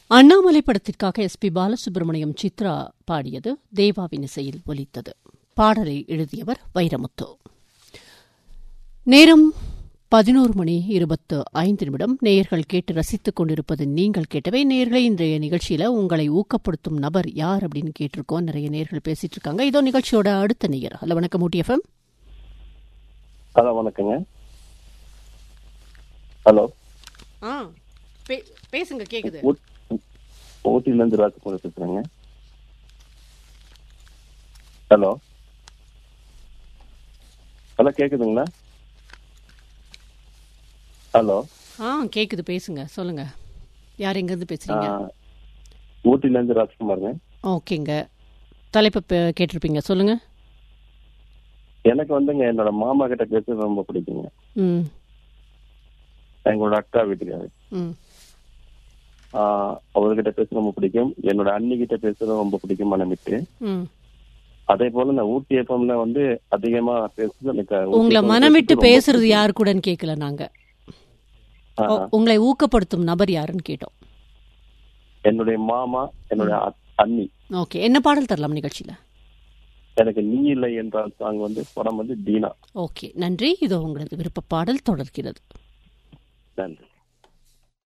அண்ணாமலை படத்திற்காக S B Balasubramaniam Chitra பாடியது தேவாவின் இசையில் ஒலித்தது பாடலை எழுதியவர் வைரமுத்து நேரம் பதினோரு மணி இருபத்து ஐந்து நிமிடம் நேயர்கள் கேட்டு ரசித்துக் கொண்டிருப்பது நீங்கள் கேட்டவை நேயர்களை இன்றைய நிகழ்ச்சியில உங்களை ஊக்கப்படுத்தும் நபர் யார் அப்படின்னு கேட்டிருக்கோம் நிறைய நேயர்கள் பேசிட்டு இருக்காங்க இதோ நிகழ்ச்சியோட அடுத்த நேயர் ஹலோ வணக்கம் ஊட்டி எஃப்எம் ஹலோ வணக்கங்க ஹலோ ஆ பேசுங்க கேக்குது ஊட்டிலேருந்து ராஜ்குமார் பேசுகிறேங்க ஹலோ ஹலோ கேட்குதுங்களா ஹலோ ஆ கேக்குது பேசுங்க சொல்லுங்க யார் எங்கேருந்து பேசுறீங்க ஊட்டிலேருந்து ராஜ்குமாருங்க ஓகேங்க தலைப்பு பே- கேட்டிருப்பீங்க சொல்லுங்க எனக்கு வந்துங்க என்னோட மாமா கிட்ட பேசுறது ரொம்ப பிடிக்குங்க ம் எங்களோட அக்கா வீட்டுக்காரு ம் ஆஹ் அவர்கிட்ட பேச ரொம்ப பிடிக்கும் என்னோட அண்ணி கிட்ட பேசுறது ரொம்ப பிடிக்கும் மனமிட்டு ம் அதே போல நான் ஊட்டி எஃப்எம்ல வந்து அதிகமா பேசுறது எனக்கு ஊட்டி உங்களை FM மனம் விட்டு ரொம்ப பேசுறது பிடிக்கும். யாரு கூடன்னு கேட்கல நாங்க ஆ, ஓ, உங்களை ஊக்கப்படுத்தும் நபர் யாருன்னு கேட்டோம் என்னுடைய மாமா என்னுடைய அ- அண்ணி ஓகே என்ன பாடல் தரலாம் நிகழ்ச்சியில எனக்கு நீ இல்லை என்றால் சாங் வந்து படம் வந்து தீனா ஓகே நன்றி இதோ உங்களது விருப்ப பாடல் தொடர்கிறது நன்றி